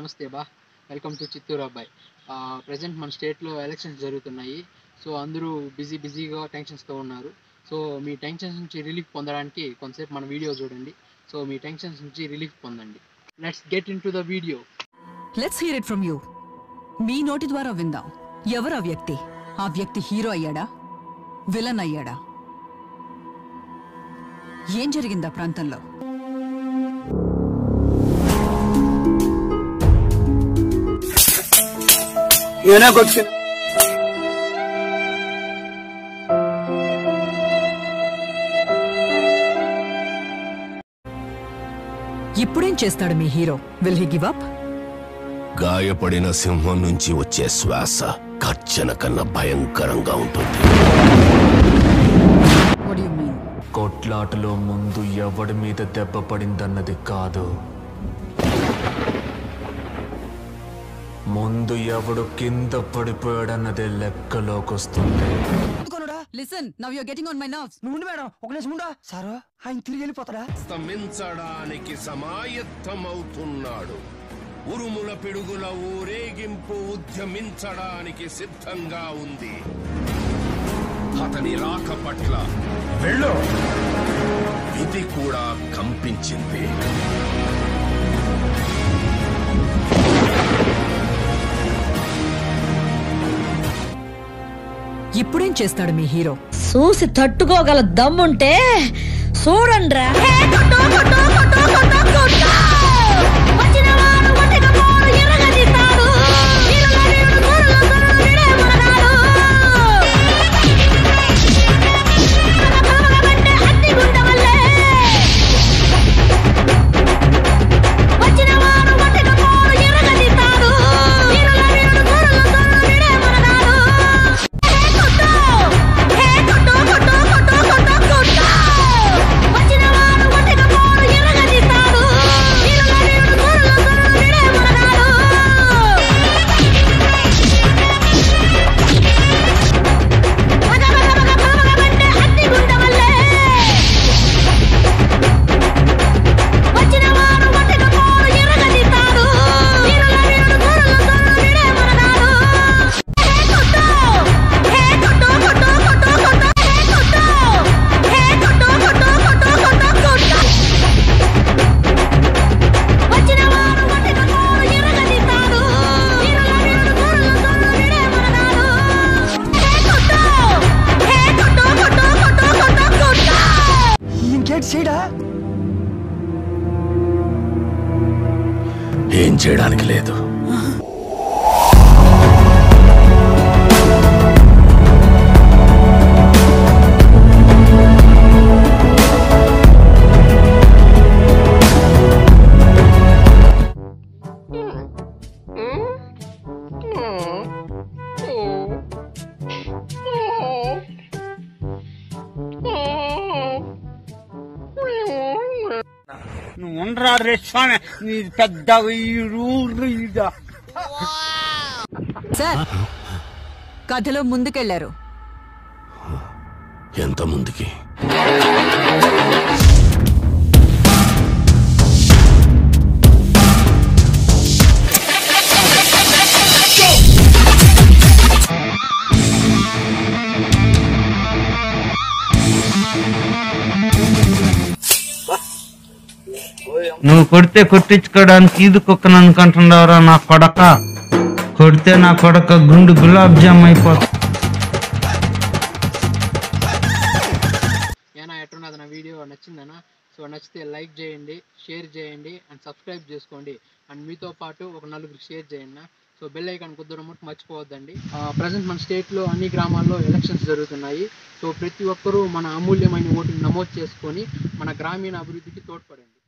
నమస్తే బా welcome to Chittoor అబ్బాయి ప్రజెంట్ మన స్టేట్లో ఎలక్షన్స్ జరుగుతున్నాయి సో అందరూ బిజీ బిజీగా టెన్షన్స్తో ఉన్నారు సో మీ టెన్షన్స్ నుంచి రిలీఫ్ పొందడానికి కొంతసేపు మన వీడియో చూడండి సో మీ టెన్షన్స్ నుంచి రిలీఫ్ పొందండి let's get into the video let's hear it from you మీ నోటి ద్వారా విందాం ఎవరు ఆ వ్యక్తి ఆ వ్యక్తి హీరో అయ్యాడా విలన్ అయ్యాడా ఏం జరిగింది ఆ ప్రాంతంలో ఏనాకొచ్చింది ఇప్పుడేం చేస్తాడు మీ hero will he give up గాయపడిన సింహం నుంచి వచ్చే శ్వాస కర్చన కన్నా భయంకరంగా ఉంటుంది వాట్ యు మీన్ కొట్లాటలో ముందు ఎవడి మీద దెబ్బ పడిందన్నది కాదు ముందు ఎవడు కింద పడిపోయాడన్నదే లెక్కలోకొస్తుంది listen now you getting on my nerves నువ్వు ఉండు మేడం ఒక నిమిషం ఉండా సారు ఆయన తిరిగి వెళ్ళిపోతాడా స్తమించడానికి సమాయత్తమవుతున్నాడు ఉరుముల పిడుగుల ఊరేగింపు ఉద్యమించడానికి సిద్ధంగా ఉంది అతని రాక పట్ల వెళ్ళు విధి కూడా కంపించింది ఇప్పుడేం చేస్తాడు మీ హీరో చూసి తట్టుకోగల దమ్ముంటే చూడండ్రా ఇంకేంటి చేయడా ఏం చేయడానికి లేదు నువ్వు ఉండరా రే స్వామి నీ పెద్ద ఊరు ఇదా సార్ కథలో ముందుకెళ్లారు ఎంత ముందుకి నువ్వు కొడితే కొట్టించుకోవడానికి ఇది కుక్కను అనుకుంటున్నావురా నా కొడక కొడితే నా కొడక గుండు గులాబ్ జామ్ అయిపోతుంది ఏనా ఎట్టున్నది నా వీడియో నచ్చిందనా సో నచ్చితే లైక్ చేయండి షేర్ చేయండి అండ్ సబ్స్క్రైబ్ చేసుకోండి అండ్ మీతో పాటు ఒక నలుగురికి షేర్ చేయండి సో బెల్ ఐకాన్ కుదరం మటు మర్చిపోవద్దండి ప్రజెంట్ మన స్టేట్లో అన్ని గ్రామాల్లో ఎలక్షన్స్ జరుగుతున్నాయి సో ప్రతి ఒక్కరూ మన అమూల్యమైన ఓటుని నమోదు చేసుకొని మన గ్రామీణ అభివృద్ధికి తోడ్పడండి